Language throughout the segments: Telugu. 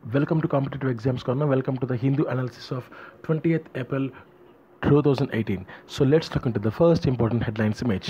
Welcome to Competitive Exams Corner. Welcome to the Hindu analysis of 20th April 2018. So let's look into the first important headlines image.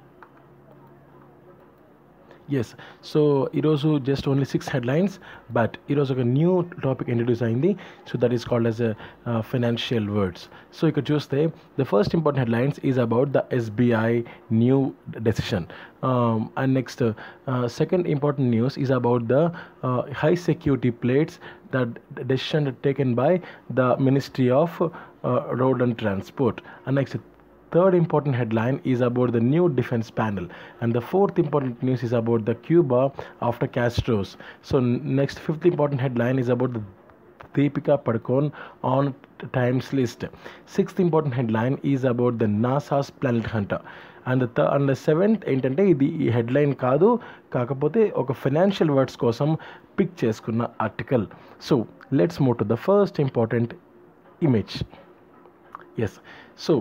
Yes so ఈరోజు just only six headlines but ఈరోజు ఒక న్యూ టాపిక్ ఇంట్రడ్యూస్ అయింది so that is called as financial words so ఇక్కడ చూస్తే the first important headlines is about the SBI new decision and next second important news is about the high security plates the decision taken by the ministry of road and transport and next third important headline is about the new defense panel and the fourth important news is about the cuba after castro's so n- next fifth important headline is about the Deepika Padukone on Times list. Sixth important headline is about the NASA's Planet Hunter. And the and seventh ఏంటంటే ఇది ఈ హెడ్లైన్ కాదు కాకపోతే ఒక ఫైనాన్షియల్ వర్డ్స్ కోసం పిక్ చేసుకున్న article so let's move to the first important image yes so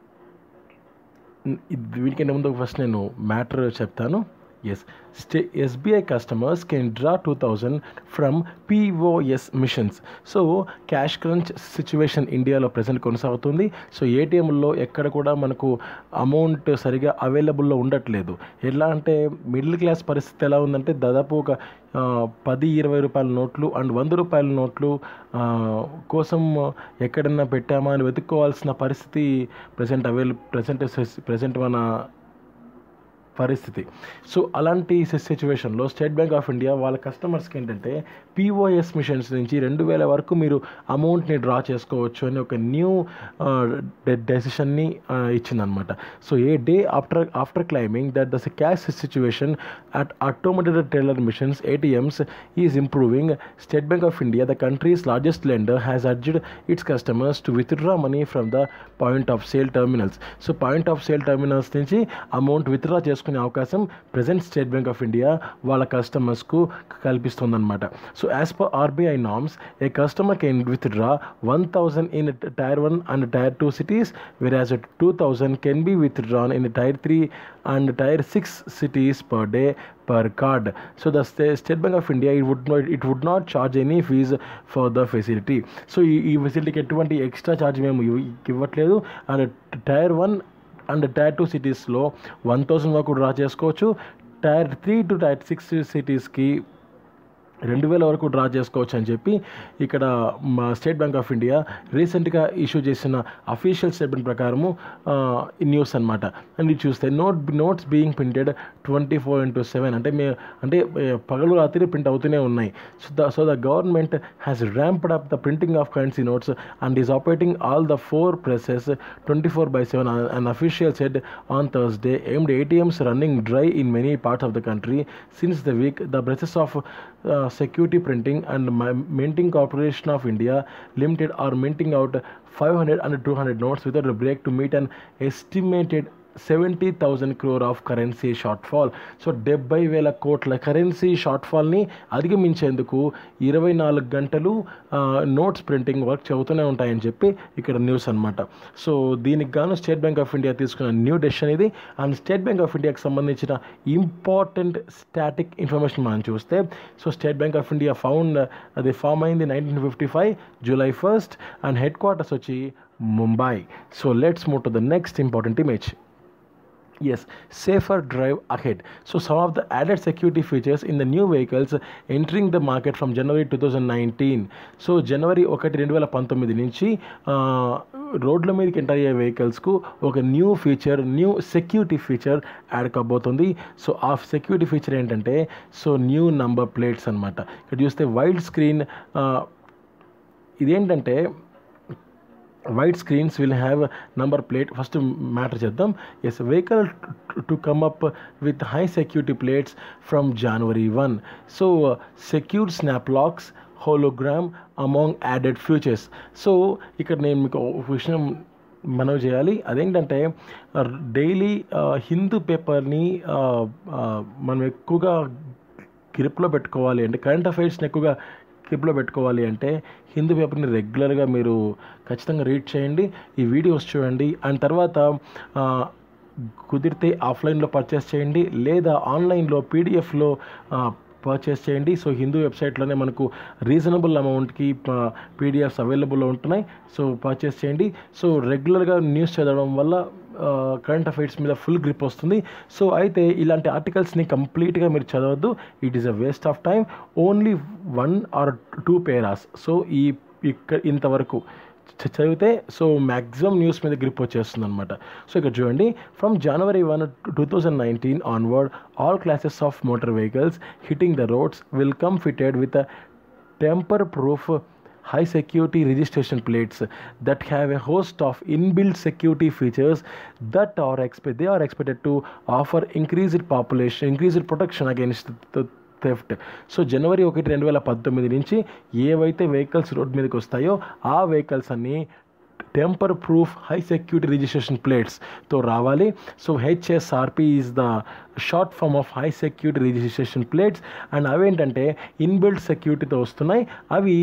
వీటికంటే ముందు ఫస్ట్ నేను మ్యాటర్ చెప్తాను yes stay SBI customers can draw two thousand from POS machines so cash crunch situation ఇండియాలో ప్రజెంట్ కొనసాగుతుంది సో ఏటీఎంలో ఎక్కడ కూడా మనకు అమౌంట్ సరిగా అవైలబుల్లో ఉండట్లేదు ఎలా అంటే మిడిల్ క్లాస్ పరిస్థితి ఎలా ఉందంటే దాదాపు ఒక ఆ, పది ఇరవై రూపాయల నోట్లు అండ్ వంద రూపాయల నోట్లు ఆ, కోసం ఎక్కడన్నా పెట్టామా అని వెతుక్కోవాల్సిన పరిస్థితి ప్రజెంట్ అవైల ప్రజెంట్ ప్రజెంట్ మన పరిస్థితి సో అలాంటి సిచ్యువేషన్లో స్టేట్ బ్యాంక్ ఆఫ్ ఇండియా వాళ్ళ కస్టమర్స్కి ఏంటంటే పిఓఎస్ మిషన్స్ నుంచి రెండు వేల వరకు మీరు అమౌంట్ని డ్రా చేసుకోవచ్చు అని ఒక న్యూ డెసిషన్ని ఇచ్చిందనమాట so a day after after claiming that the cash situation at automated teller machines ATMs is improving State Bank of India the country's largest lender has urged its customers to withdraw money from the point of sale terminals so point of sale terminals నుంచి అమౌంట్ విత్డ్రా చేసుకునే అవకాశం present State Bank of India వాళ్ళ కస్టమర్స్కు కల్పిస్తుందన్నమాట so as per RBI norms a customer can withdraw one thousand in tier one and tier two cities whereas two thousand can be withdrawn in tier three and tier six cities per day per card so the State Bank of India it would not it would not charge any fees for the facility so ఈ ఈ ఫెసిలిటీకి ఎటువంటి ఎక్స్ట్రా ఛార్జ్ మేము ఇవ్- ఇవ్వట్లేదు and tier one and tier two సిటీస్లో వన్ థౌసండ్ వరకు డ్రా చేసుకోవచ్చు tier three to tier six సిటీస్కి రెండు వేల వరకు డ్రా చేసుకోవచ్చు అని చెప్పి ఇక్కడ మా స్టేట్ బ్యాంక్ ఆఫ్ ఇండియా రీసెంట్గా ఇష్యూ చేసిన అఫీషియల్ స్టేట్మెంట్ ప్రకారము ఆ, ఈ న్యూస్ అనమాట అండ్ ఇది చూస్తే note notes being printed twenty four into seven అంటే మే అంటే ఏ, పగలు రాత్రి ప్రింట్ అవుతూనే ఉన్నాయి so the so the government has ramped up the printing of currency notes and is operating all the four presses twenty four by seven an official said on Thursday aimed ATMs running dry in many parts of the country since the week. The process of uh, security printing and Mi- minting corporation of India limited are minting out 500 and 200 notes without a break to meet an estimated seventy thousand crore of currency shortfall so డెబ్బై వేల కోట్ల కరెన్సీ షార్ట్ ఫాల్ని అధిగమించేందుకు ఇరవై నాలుగు గంటలు నోట్స్ ప్రింటింగ్ వర్క్ చెబుతూనే ఉంటాయని చెప్పి ఇక్కడ న్యూస్ అనమాట సో దీనికి గాను స్టేట్ బ్యాంక్ ఆఫ్ ఇండియా తీసుకున్న న్యూ డెసిషన్ ఇది అండ్ స్టేట్ బ్యాంక్ ఆఫ్ ఇండియాకి సంబంధించిన ఇంపార్టెంట్ స్టాటిక్ ఇన్ఫర్మేషన్ మనం చూస్తే so State Bank of India found అది ఫామ్ అయింది nineteen fifty five July first and headquarters వచ్చి Mumbai so let's move to the next important image Yes, safer drive ahead. So, some of the added security features in the new vehicles entering the market from January 2019. So జనవరి ఒకటి రెండు వేల పంతొమ్మిది నుంచి ఆ, రోడ్ల మీదకి ఎంటర్ అయ్యే వెహికల్స్కు ఒక new feature new security feature add కాబోతుంది సో ఆ సెక్యూరిటీ ఫీచర్ ఏంటంటే సో న్యూ నంబర్ ప్లేట్స్ అనమాట ఇక్కడ చూస్తే వైడ్ స్క్రీన్ ఇదేంటంటే white screens will have number plate first matter చేద్దాం yes vehicle to come up with high security plates from January one so secure snap locks hologram among added features so ఇక్కడ నేను మీకు ఒక విషయం మనవి చేయాలి అదేంటంటే డైలీ హిందూ పేపర్ని మనం ఎక్కువగా గ్రిప్లో పెట్టుకోవాలి అంటే కరెంట్ అఫైర్స్ని ఎక్కువగా గ్రిప్లో పెట్టుకోవాలి అంటే హిందూ పేపర్ని రెగ్యులర్గా మీరు ఖచ్చితంగా రీడ్ చేయండి ఈ వీడియోస్ చూడండి అండ్ తర్వాత ఆ, కుదిరితే ఆఫ్లైన్లో పర్చేస్ చేయండి లేదా ఆన్లైన్లో పీడిఎఫ్లో పర్చేస్ చేయండి సో హిందూ వెబ్సైట్లోనే మనకు రీజనబుల్ అమౌంట్కి పీడిఎఫ్స్ అవైలబుల్లో ఉంటున్నాయి సో పర్చేస్ చేయండి సో రెగ్యులర్గా న్యూస్ చదవడం వల్ల కరెంట్ అఫైర్స్ మీద ఫుల్ గ్రిప్ వస్తుంది సో అయితే ఇలాంటి ఆర్టికల్స్ని కంప్లీట్గా మీరు చదవద్దు it is a waste of time only one or two paras so ఈ ఇక్కడ ఇంతవరకు చ- చదివితే సో మ్యాక్సిమం న్యూస్ మీద గ్రిప్ వచ్చేస్తుంది అనమాట సో ఇక్కడ చూడండి from January one two thousand nineteen onward all classes of motor vehicles hitting the roads will come fitted with temper proof high security registration plates that have a host of inbuilt security features that are expect they are expected to offer increased population increased protection against the theft so జనవరి ఒకటి రెండు వేల పంతొమ్మిది నుంచి ఏవైతే వెహికల్స్ రోడ్ మీదకి వస్తాయో ఆ వెహికల్స్ అన్నీ tamper proof high security registration ప్లేట్స్తో రావాలి so HSRP is the short form of high security registration plates and అవేంటంటే ఇన్బిల్డ్ సెక్యూరిటీతో వస్తున్నాయి అవి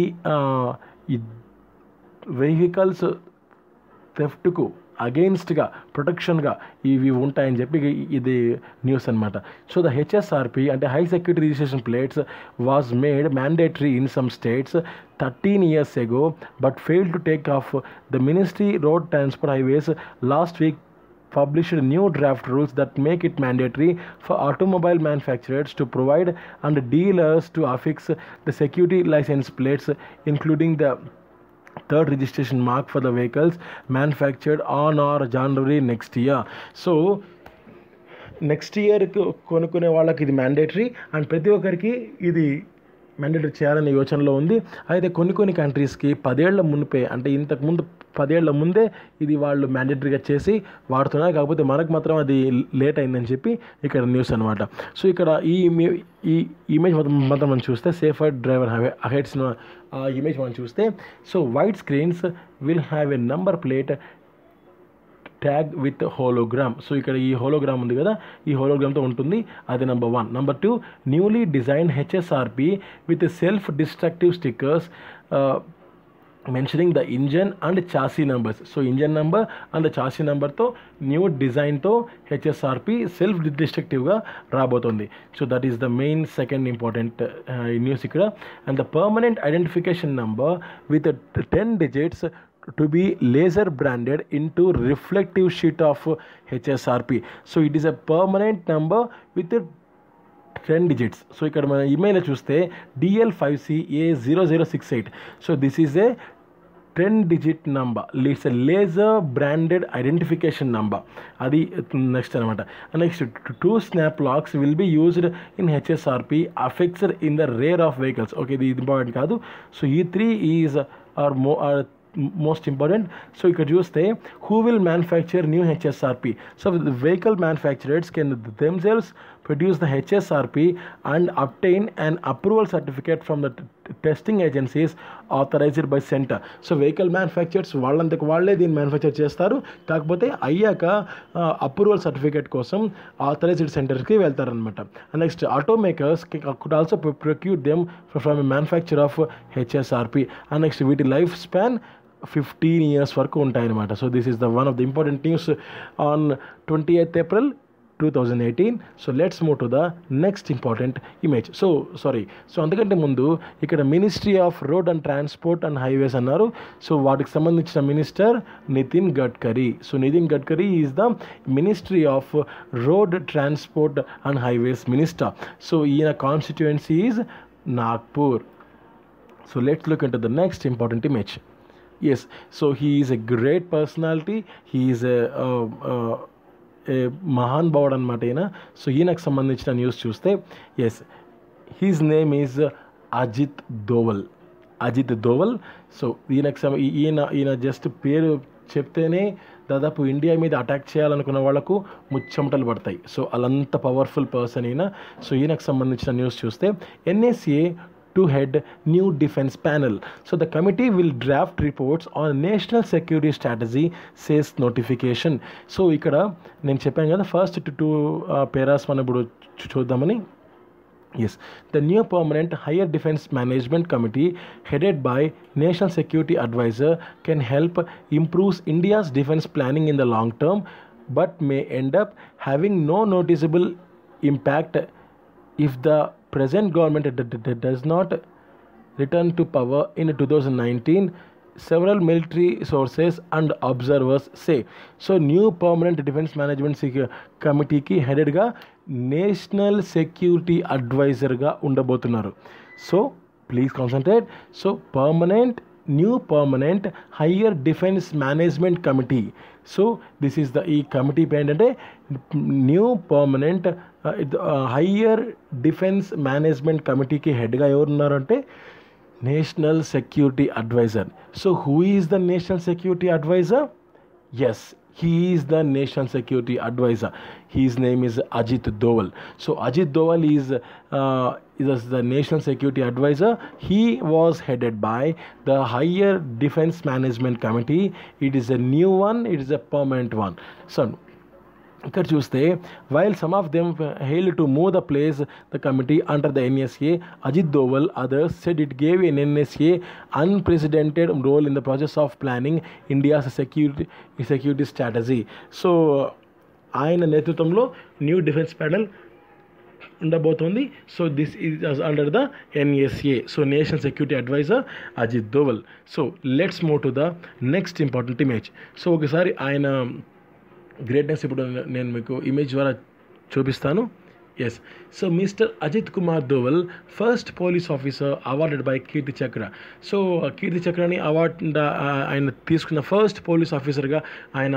వెహికల్స్ థెఫ్ట్కు అగెయిన్స్ట్గా ప్రొటెక్షన్గా ఇవి ఉంటాయని చెప్పి ఇది న్యూస్ అనమాట సో ద హెచ్ఎస్ఆర్పి అంటే high security registration plates was made mandatory in some states thirteen years ago but fail to take off the ministry road transport highways last week published new draft rules that make it mandatory for automobile manufacturers to provide and dealers to affix the security license plates including the third registration mark for the vehicles manufactured on or January next year so next year కొనుక్కునే వాళ్ళకి ఇది మ్యాండేటరీ అండ్ ప్రతి ఒక్కరికి ఇది మ్యాండేటరీ చేయాలనే యోచనలో ఉంది అయితే కొన్ని కొన్ని కంట్రీస్కి పదేళ్ల మునిపే అంటే ఇంతకుముందు పదేళ్ల ముందే ఇది వాళ్ళు మ్యాండేటరీగా చేసి వాడుతున్నారు కాకపోతే మనకు మాత్రం అది లేట్ అయిందని చెప్పి ఇక్కడ న్యూస్ అనమాట సో ఇక్కడ ఈ ఇమే- ఈ ఇమేజ్ మాత్రం మాత్రం మనం చూస్తే సేఫర్ డ్రైవర్ హెడ్స్ ఆ ఇమేజ్ మనం చూస్తే so white screens will have a number plate tag with hologram so ఇక్కడ ఈ హోలోగ్రామ్ ఉంది కదా ఈ హోలోగ్రామ్తో ఉంటుంది అది number one number two newly design HSRP with self destructive stickers mentioning the engine and chassis numbers so engine number and chassis నెంబర్తో న్యూ డిజైన్తో హెచ్ఎస్ఆర్పి సెల్ఫ్ డిస్ట్రక్టివ్గా రాబోతుంది so that is the main second important news ఇక్కడ and the permanent identification number with ten digits to be laser branded into reflective sheet of HSRP. So it is a permanent number with a ten digits so ఇక్కడ మన ఇమెయిల్ చూస్తే DL five C A zero zero six eight so this is a ten digit number it's a laser branded identification number అది నెక్స్ట్ అనమాట next two snap locks will be used in HSRP affects in the rear of vehicles okay ఇది ఇంపార్టెంట్ కాదు సో ఈ three is are mo are most important so ఇక్కడ చూస్తే who will manufacture new HSRP so vehicle manufacturers can themselves produce the HSRP and obtain an approval certificate from the t- testing agencies authorized by center so vehicle manufacturers వాళ్ళంతకు వాళ్ళే దీన్ని మ్యానుఫ్యాక్చర్ చేస్తారు కాకపోతే అయ్యాక అప్రూవల్ సర్టిఫికేట్ కోసం ఆథరైజ్డ్ సెంటర్స్కి వెళ్తారనమాట next auto makers could also procure them from manufacture of HSRP and next వీటి లైఫ్ స్పాన్ ఫిఫ్టీన్ ఇయర్స్ వరకు ఉంటాయన్నమాట so this is the one of the important news on twenty eighth April 2018 so let's move to the next important image so sorry so అందుకంటే ముందు ఇక్కడ ministry of road and transport and highways అన్నారు సో వాటికి సంబంధించిన minister Nitin Gadkari so Nitin Gadkari is the ministry of road transport and highways minister so ఈయన constituency is Nagpur so let's look into the next important image yes so he is a great personality he is a uh, uh, a మహాన్ భావుడు అనమాట ఈయన సో ఈయనకు సంబంధించిన న్యూస్ చూస్తే yes his name is Ajit Doval Ajit Doval so ఈయనకు సమ ఈయన ఈయన జస్ట్ పేరు చెప్తేనే దాదాపు ఇండియా మీద అటాక్ చేయాలనుకున్న వాళ్ళకు ముచ్చమటలు పడతాయి సో అలంత పవర్ఫుల్ పర్సన్ ఈయన సో ఈయనకు సంబంధించిన న్యూస్ చూస్తే NSA to head new defense panel. So the committee will draft reports on national security strategy, says notification. So ఇక్కడ నేను చెప్పాను కదా ఫస్ట్ టూ పేరాస్ మనం ఇప్పుడు చూ- చూద్దామని Yes, the new permanent Higher Defense Management Committee, headed by National Security Advisor, can help improve India's defense planning in the long term, but may end up having no noticeable impact if the present government d- d- d- does not return to power in 2019 several military sources and observers say so new permanent defense management Secu- కమిటీకి హెడెడ్గా నేషనల్ సెక్యూరిటీ అడ్వైజర్గా ఉండబోతున్నారు so please concentrate so permanent new permanent higher defence management committee so this is the ఈ కమిటీ ఏంటంటే new permanent higher defence management కమిటీకి హెడ్గా ఎవరున్నారంటే national security adviser so who is the national security adviser yes he is the national security advisor his name is ajit doval so ajit doval is uh, is the national security advisor he was headed by the higher defense management committee it is a new one it is a permanent one so ఇక్కడ చూస్తే while some of them hail to move the place the committee under the NSA Ajit Doval others said it gave an NSA unprecedented role in the process of planning India's security security strategy so ఆయన నేతృత్వంలో న్యూ డిఫెన్స్ ప్యానల్ ఉండబోతోంది so this is under the NSA so national security adviser Ajit Doval so let's move to the next important image so ఒకసారి ఆయన గ్రేట్నెస్ ఇప్పుడు నేను మీకు ఇమేజ్ ద్వారా చూపిస్తాను yes so mister Ajit Kumar Doval first police officer awarded by Kirti Chakra so Keerthi చక్రని award ఆయన తీసుకున్న ఫస్ట్ పోలీస్ ఆఫీసర్గా ఆయన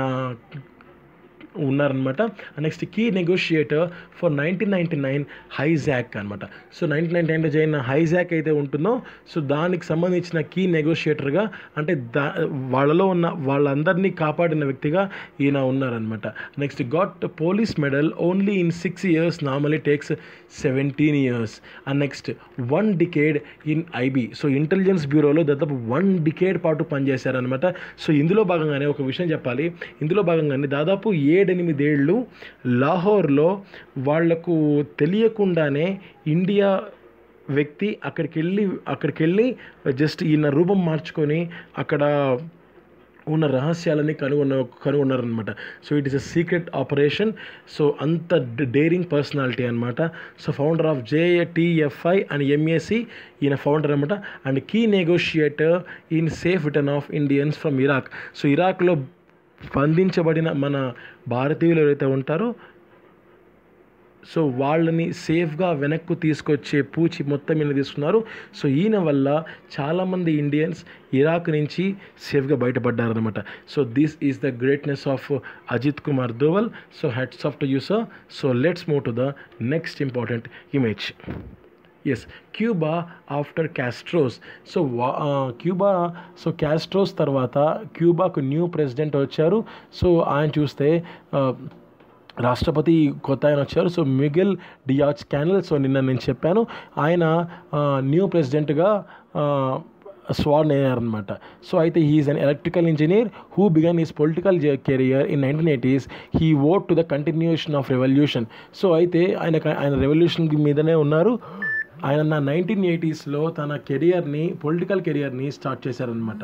ఉన్నారనమాట next key negotiator for nineteen ninety nine hijack అనమాట సో నైన్టీన్ నైన్టీ నైన్లో జరిగిన హైజాక్ అయితే ఉంటుందో సో దానికి సంబంధించిన కీ నెగోషియేటర్గా అంటే దా వాళ్ళలో ఉన్న వాళ్ళందరినీ కాపాడిన వ్యక్తిగా ఈయన ఉన్నారనమాట next got police medal only in six years normally takes seventeen years and next one decade in IB so intelligence బ్యూరోలో దాదాపు వన్ డికేడ్ పాటు పనిచేశారనమాట సో ఇందులో భాగంగానే ఒక విషయం చెప్పాలి ఇందులో భాగంగానే దాదాపు ఏడెనిమిదేళ్ళు లాహోర్లో వాళ్లకు తెలియకుండానే ఇండియా వ్యక్తి అక్కడికి వెళ్ళి అక్కడికి వెళ్ళి జస్ట్ ఈయన రూపం మార్చుకొని అక్కడ ఉన్న రహస్యాలని కనుగొన్న కనుగొన్నారనమాట so it is a secret operation so అంత డేరింగ్ పర్సనాలిటీ అనమాట so founder of JATFI and MAC ఈయన ఫౌండర్ అనమాట and key negotiator in safe return of Indians from Iraq so ఇరాక్లో బంధించబడిన మన భారతీయులు ఎవరైతే ఉంటారో సో వాళ్ళని సేఫ్గా వెనక్కు తీసుకొచ్చే పూచి మొత్తం ఈయన తీసుకున్నారు సో ఈయన వల్ల చాలామంది ఇండియన్స్ ఇరాక్ నుంచి సేఫ్గా బయటపడ్డారనమాట so this is the greatness of Ajit Kumar Doval so heads off to you sir so let's move to the next important image yes Cuba after Castros so Cuba so Castros తర్వాత క్యూబాకు న్యూ ప్రెసిడెంట్ వచ్చారు సో ఆయన చూస్తే రాష్ట్రపతి కొత్త ఆయన వచ్చారు సో మిగిల్ డియాచ్ క్యానల్ సో నిన్న నేను చెప్పాను ఆయన న్యూ ప్రెసిడెంట్గా స్వార్న్ అయ్యారనమాట సో అయితే he is an electrical engineer who began his political career in nineteen eighties he vote to the continuation of revolution so అయితే ఆయన ఆయన రెవల్యూషన్ మీదనే ఉన్నారు ఆయన నా నైన్టీన్ ఎయిటీస్లో తన కెరియర్ని పొలిటికల్ కెరియర్ని స్టార్ట్ చేశారనమాట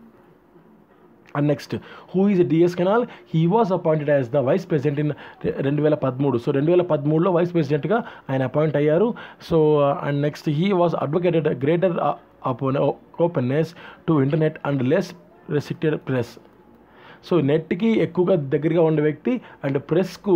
and next who is Diaz Canel he was appointed as the vice president in రెండు వేల పదమూడు సో రెండు వేల పదమూడులో వైస్ ప్రెసిడెంట్గా ఆయన అపాయింట్ అయ్యారు so and next he was advocated greater openness to internet and less restricted press so నెట్కి ఎక్కువగా దగ్గరగా ఉండే వ్యక్తి అండ్ ప్రెస్కు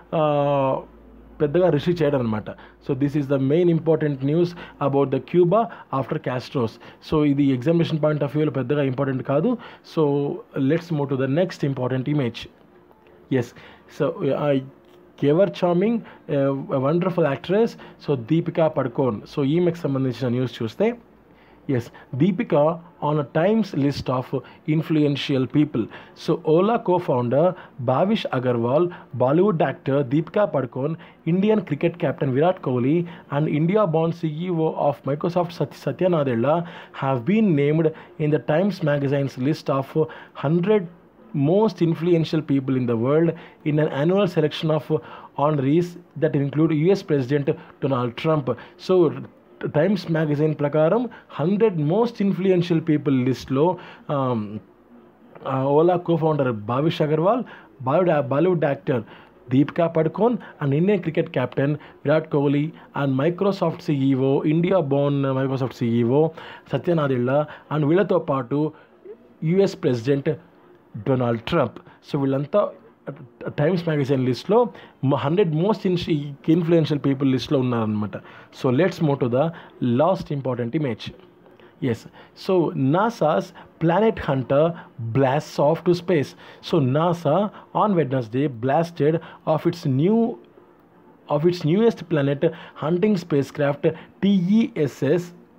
పెద్దగా రిసీవ్ చేయడం అనమాట so this is the main important news about the Cuba after Castros so ఇది ఎగ్జామినేషన్ పాయింట్ ఆఫ్ వ్యూలో పెద్దగా ఇంపార్టెంట్ కాదు so let's move to the next important image yes so ever charming wonderful actress so Deepika Padukone so ఈమెకి సంబంధించిన న్యూస్ చూస్తే Yes, Deepika on a Times list of influential people. So, Ola co founder Bhavish Agarwal, Bollywood actor Deepika Padukone, Indian cricket captain Virat Kohli, and India born CEO of Microsoft Satya Nadella have been named in the Times magazine's list of 100 most influential people in the world in an annual selection of honorees that include US President Donald Trump. So, Times magazine ప్రకారం హండ్రెడ్ మోస్ట్ ఇన్ఫ్లుయెన్షియల్ పీపుల్ లిస్ట్లో Ola co founder Bhavish Agarwal Bollywood Bollywood actor Deepika Padukone, an Indian cricket captain, Virat Kohli, and Microsoft CEO, India born Microsoft CEO, Satya Nadella, and వీళ్ళతో పాటు US president Donald Trump so వీళ్ళంతా టైమ్స్ మ్యాగజైన్ లిస్ట్లో హండ్రెడ్ మోస్ట్ ఇన్ఫ్లుయెన్షియల్ పీపుల్ లిస్ట్లో ఉన్నారనమాట so let's move to the last important image Yes. So NASA's Planet Hunter blasts off to space. So NASA on Wednesday blasted off its new of its newest planet hunting spacecraft TESS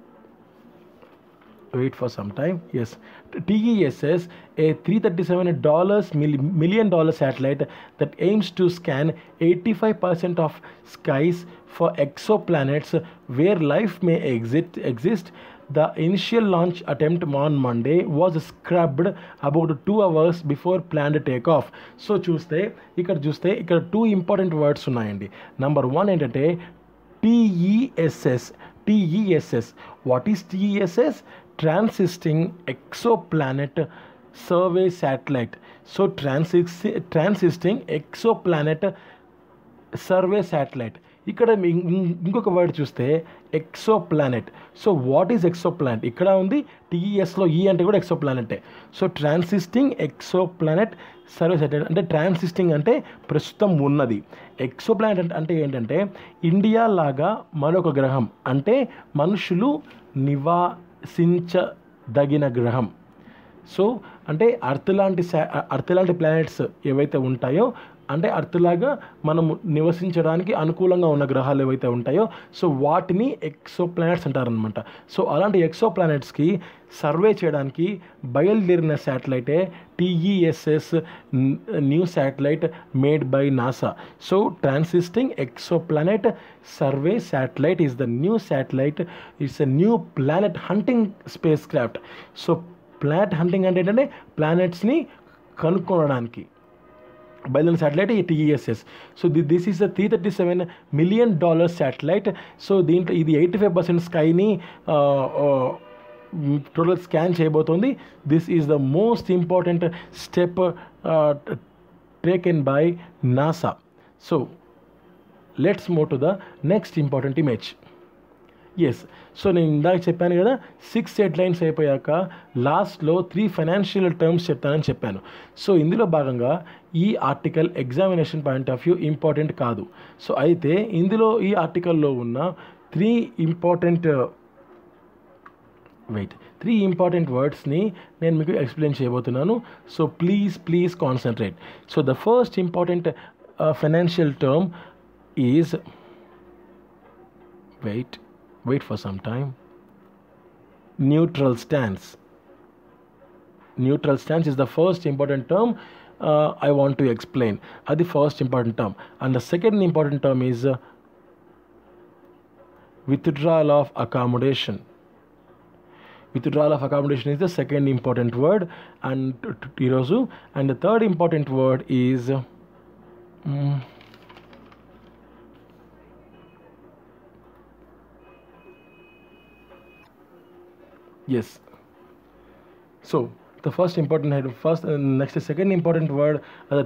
wait for some time yes TESS a 337 dollars million dollar satellite that aims to scan 85% of skies for exoplanets where life may exist exist the initial launch attempt on Monday was scrubbed about two hours before planned takeoff. So చూస్తే ఇక్కడ చూస్తే ఇక్కడ టూ ఇంపార్టెంట్ వర్డ్స్ ఉన్నాయండి నంబర్ వన్ ఏంటంటే TESS TESS what is TESS transiting exoplanet survey satellite so transit transiting exoplanet survey satellite ఇక్కడ ఇంకొక వర్డ్ చూస్తే exoplanet so what is exoplanet ఇక్కడ ఉంది టీఈఎస్లో ఈ అంటే కూడా ఎక్సో ప్లానెటే so transiting exoplanet survey satellite అంటే ట్రాన్సిస్టింగ్ అంటే ప్రస్తుతం ఉన్నది ఎక్సో ప్లానెట్ అంటే ఏంటంటే ఇండియా లాగా మరొక గ్రహం అంటే మనుషులు నివాసించదగిన గ్రహం సో అంటే అర్త్ లాంటి అర్త్ లాంటి ప్లానెట్స్ ఏవైతే ఉంటాయో అంటే అర్త్లాగా మనము నివసించడానికి అనుకూలంగా ఉన్న గ్రహాలు ఏవైతే ఉంటాయో సో వాటిని ఎక్సో ప్లానెట్స్ అంటారనమాట సో అలాంటి ఎక్సో ప్లానెట్స్కి సర్వే చేయడానికి బయలుదేరిన శాటిలైటే TESS new satellite made by NASA so transiting exoplanet survey satellite is the new satellite it's a new planet hunting spacecraft so planet hunting అంటే ఏంటంటే ప్లానెట్స్ని కనుక్కోవడానికి బయలుదేరిన శాటిలైట్ ఈ TESS so the this is the three thirty seven million dollar satellite so దీంట్లో ఇది ఎయిటీ ఫైవ్ పర్సెంట్ స్కైని టోటల్ స్కాన్ చేయబోతోంది this is the most important step taken by NASA so let's move to the next important image yes so నేను ఇందాక చెప్పాను కదా సిక్స్ హెడ్లైన్స్ అయిపోయాక లాస్ట్లో త్రీ ఫైనాన్షియల్ టర్మ్స్ చెప్తానని చెప్పాను సో ఇందులో భాగంగా ఈ article examination point of view important కాదు సో అయితే ఇందులో ఈ ఆర్టికల్లో ఉన్న three important wait three important వర్డ్స్ని నేను మీకు ఎక్స్ప్లెయిన్ చేయబోతున్నాను so please please concentrate so the first important financial term is wait wait for some time neutral stance neutral stance is the first important term uh, i want to explain uh, the first important term and the second important term is uh, withdrawal of accommodation withdrawal of accommodation is the second important word and irosu and the third important word is mm, yes so the first important head first uh, next second important word uh,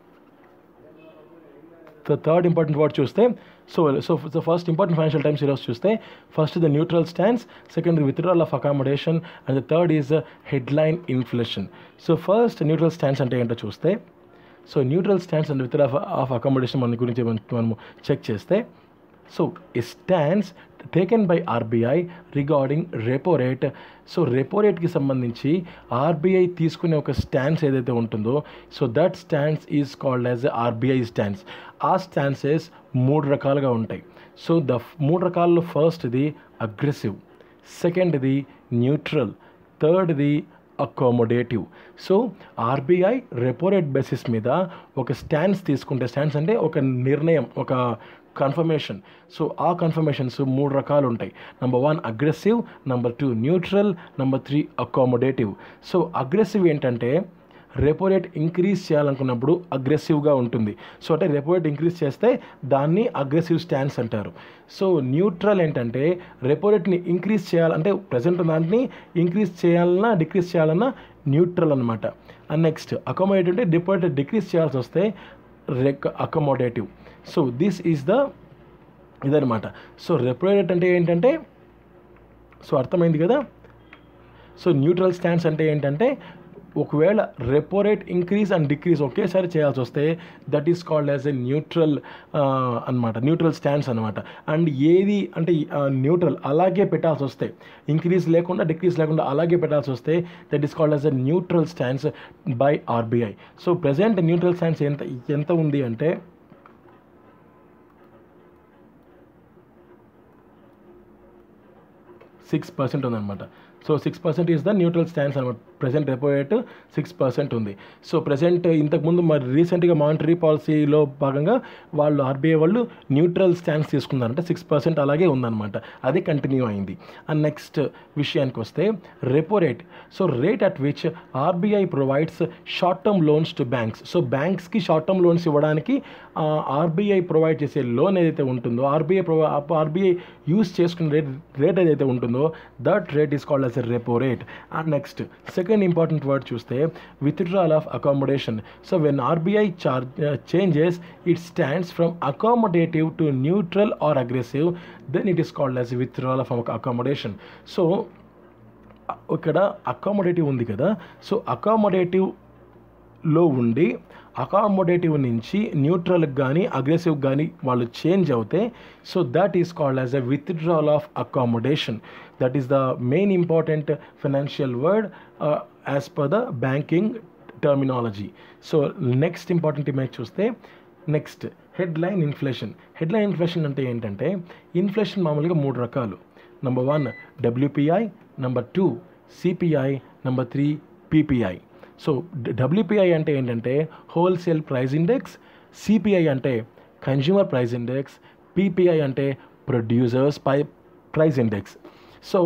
the third important word చూస్తే so so the first important financial times ఈరోజు చూస్తే first the neutral stands second withdrawal of accommodation and the third is headline inflation so first neutral stands అంటే ఏంటో చూస్తే so neutral stands and withdraw of accommodation మన గురించి మనము చెక్ చేస్తే సో ఈ stands taken by RBI regarding repo rate so repo రేట్కి సంబంధించి ఆర్బీఐ తీసుకునే ఒక స్టాండ్స్ ఏదైతే ఉంటుందో so that stands is called as RBI stands ఆ స్టాన్సెస్ మూడు రకాలుగా ఉంటాయి సో ద మూడు రకాల్లో ఫస్ట్ది అగ్రెసివ్ సెకండ్ది న్యూట్రల్ థర్డ్ది accommodative so RBI repo rate basis మీద ఒక స్టాండ్స్ తీసుకుంటే స్టాండ్స్ అంటే ఒక నిర్ణయం ఒక కన్ఫర్మేషన్ సో ఆ కన్ఫర్మేషన్స్ మూడు రకాలు ఉంటాయి number one aggressive number two neutral number three accommodative so aggressive ఏంటంటే రెపో రేట్ ఇంక్రీజ్ చేయాలనుకున్నప్పుడు అగ్రెసివ్గా ఉంటుంది సో అంటే రెపో రేట్ ఇంక్రీజ్ చేస్తే దాన్ని అగ్రెసివ్ స్టాండ్స్ అంటారు సో న్యూట్రల్ ఏంటంటే రెపో రేట్ని ఇంక్రీజ్ చేయాలంటే ప్రజెంట్ దాన్ని ఇంక్రీజ్ చేయాలన్నా డిక్రీజ్ చేయాలన్నా న్యూట్రల్ అనమాట అండ్ నెక్స్ట్ అకామోడేట్ అంటే డిపో రేట్ డిక్రీజ్ చేయాల్సి వస్తే రెక్ accommodative so this is the ఇదనమాట సో రెపో రేట్ అంటే ఏంటంటే సో అర్థమైంది కదా సో న్యూట్రల్ స్టాండ్స్ అంటే ఏంటంటే ఒకవేళ repo rate increase and decrease ఒకేసారి చేయాల్సి వస్తే that is called as a neutral అనమాట న్యూట్రల్ స్టాండ్స్ అనమాట అండ్ ఏది అంటే న్యూట్రల్ అలాగే పెట్టాల్సి వస్తే ఇంక్రీజ్ లేకుండా డిక్రీజ్ లేకుండా అలాగే పెట్టాల్సి వస్తే that is called as a neutral stands by RBI so present neutral stands ఎంత ఎంత ఉంది అంటే సిక్స్ పర్సెంట్ ఉందన్నమాట so six percent is the neutral stands అనమాట present repo rate six percent ఉంది సో ప్రజెంట్ ఇంతకుముందు మరి రీసెంట్గా మానిటరీ పాలసీలో భాగంగా వాళ్ళు ఆర్బీఐ వాళ్ళు న్యూట్రల్ స్టాండ్స్ తీసుకున్నారు అంటే సిక్స్ పర్సెంట్ అలాగే ఉందన్నమాట అది కంటిన్యూ అయింది అండ్ నెక్స్ట్ విషయానికి వస్తే repo rate so rate at which RBI provides short term loans to banks so బ్యాంక్స్కి షార్ట్ టర్మ్ లోన్స్ ఇవ్వడానికి ఆర్బీఐ ప్రొవైడ్ చేసే లోన్ ఏదైతే ఉంటుందో ఆర్బీఐ ప్రొవై ఆర్బీఐ యూస్ చేసుకునే రేట్ రేట్ ఏదైతే ఉంటుందో that rate is called as a repo rate and next second important word చూస్తే withdrawal of accommodation so when RBI charge changes it stands from accommodative to neutral or aggressive then it is called as withdrawal of accommodation so ఇక్కడ అకామిడేటివ్ ఉంది కదా సో అకామిడేటివ్ లో ఉండి అకామిడేటివ్ నుంచి న్యూట్రల్కి కానీ అగ్రెసివ్ కానీ వాళ్ళు చేంజ్ అవుతే so that is called as a withdrawal of accommodation that is the main important financial word as per the banking terminology so next important image చూస్తే next headline inflation headline inflation అంటే ఏంటంటే ఇన్ఫ్లేషన్ మామూలుగా మూడు రకాలు number one WPI number two CPI number three PPI so WPI అంటే ఏంటంటే హోల్సేల్ ప్రైస్ ఇండెక్స్ సిపిఐ అంటే కన్జ్యూమర్ ప్రైస్ ఇండెక్స్ పీపీఐ అంటే ప్రొడ్యూసర్స్ పై price index so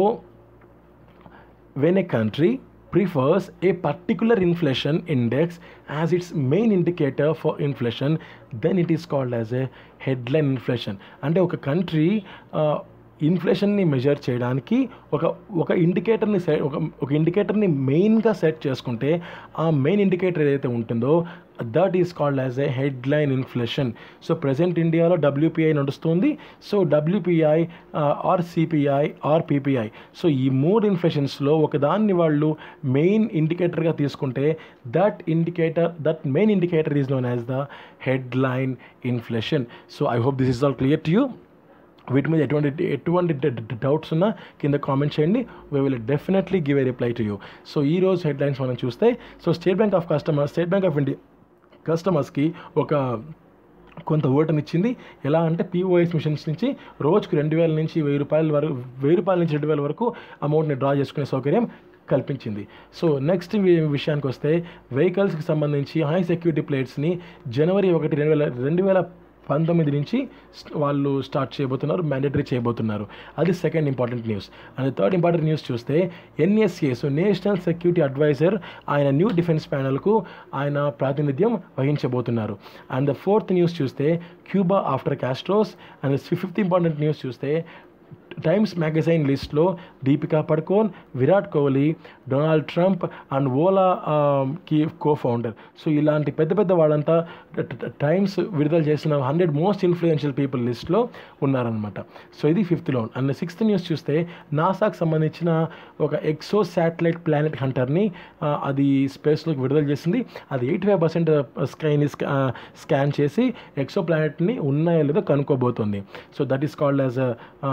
when a country prefers a particular inflation index as its main indicator for inflation then it is called as a headline inflation అంటే ఒక కంట్రీ ఇన్ఫ్లేషన్ని మెజర్ చేయడానికి ఒక ఒక ఇండికేటర్ని సెట్ ఒక ఒక ఇండికేటర్ని మెయిన్గా సెట్ చేసుకుంటే ఆ మెయిన్ ఇండికేటర్ ఏదైతే ఉంటుందో that is called as a headline inflation so present ఇండియాలో డబ్ల్యూపీఐ నడుస్తుంది so WPI or CPI or PPI so ఈ మూడు ఇన్ఫ్లేషన్స్లో ఒకదాన్ని వాళ్ళు మెయిన్ ఇండికేటర్గా తీసుకుంటే that indicator that main indicator is known as the headline inflation so I hope this is all clear to you వీటి మీద ఎటువంటి ఎటువంటి డౌట్స్ ఉన్నా కింద కామెంట్ చేయండి we will definitely give a reply to you so ఈ రోజు హెడ్లైన్స్ మనం చూస్తే so State Bank of customer State Bank of India కస్టమర్స్కి ఒక కొంత ఓటనిచ్చింది ఎలా అంటే పీఓఎస్ మిషన్స్ నుంచి రోజుకు రెండు వేల నుంచి వెయ్యి రూపాయల వరకు వెయ్యి రూపాయల నుంచి రెండు వేల వరకు అమౌంట్ని డ్రా చేసుకునే సౌకర్యం కల్పించింది సో నెక్స్ట్ విషయానికి వస్తే వెహికల్స్కి సంబంధించి హై సెక్యూరిటీ ప్లేట్స్ని జనవరి ఒకటి రెండు వేల రెండు వేల పంతొమ్మిది నుంచి వాళ్ళు స్టార్ట్ చేయబోతున్నారు మ్యాండేటరీ చేయబోతున్నారు అది second important news and third important news చూస్తే NSA so national security adviser ఆయన న్యూ డిఫెన్స్ ప్యానల్కు ఆయన ప్రాతినిధ్యం వహించబోతున్నారు అండ్ ద ఫోర్త్ న్యూస్ చూస్తే Cuba after Castros and fifth important news చూస్తే టైమ్స్ మ్యాగజైన్ లిస్ట్లో Deepika Padukone Virat Kohli Donald Trump and Ola కి కో ఫౌండర్ సో ఇలాంటి పెద్ద పెద్ద వాళ్ళంతా టైమ్స్ విడుదల చేసిన హండ్రెడ్ మోస్ట్ ఇన్ఫ్లుయెన్షియల్ పీపుల్ లిస్ట్లో ఉన్నారనమాట సో ఇది ఫిఫ్త్లో అండ్ సిక్స్త్ న్యూస్ చూస్తే నాసాకు సంబంధించిన ఒక ఎక్సో శాటిలైట్ ప్లానెట్ హంటర్ని అది స్పేస్లోకి విడుదల చేసింది అది ఎయిటీ ఫైవ్ పర్సెంట్ స్కైని స్కాన్ చేసి ఎక్సో ప్లానెట్ని ఉన్నాయో లేదో కనుక్కోబోతుంది so that is called as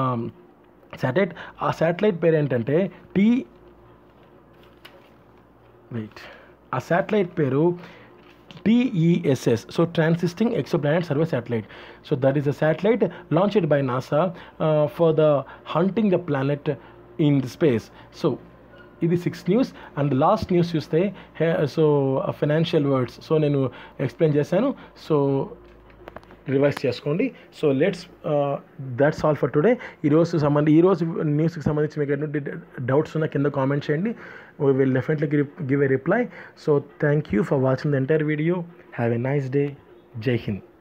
satellite ఆ శాటిలైట్ పేరు ఏంటంటే టీ వెయిట్ ఆ శాటిలైట్ పేరు TESS, so Transisting Exoplanet Survey Satellite. So that is a satellite launched by NASA uh, for the hunting the planet in the space. So ఇది six news and last news చూస్తే సో ఫైనాన్షియల్ వర్డ్స్ సో నేను ఎక్స్ప్లెయిన్ చేశాను సో రివైజ్ చేసుకోండి so let's that's all for today ఈరోజు సంబంధి ఈరోజు న్యూస్కి సంబంధించి మీకు ఎటువంటి డౌట్స్ ఉన్నా కింద కామెంట్ చేయండి we will definitely give a reply so thank you for watching the entire video have a nice day జై హింద్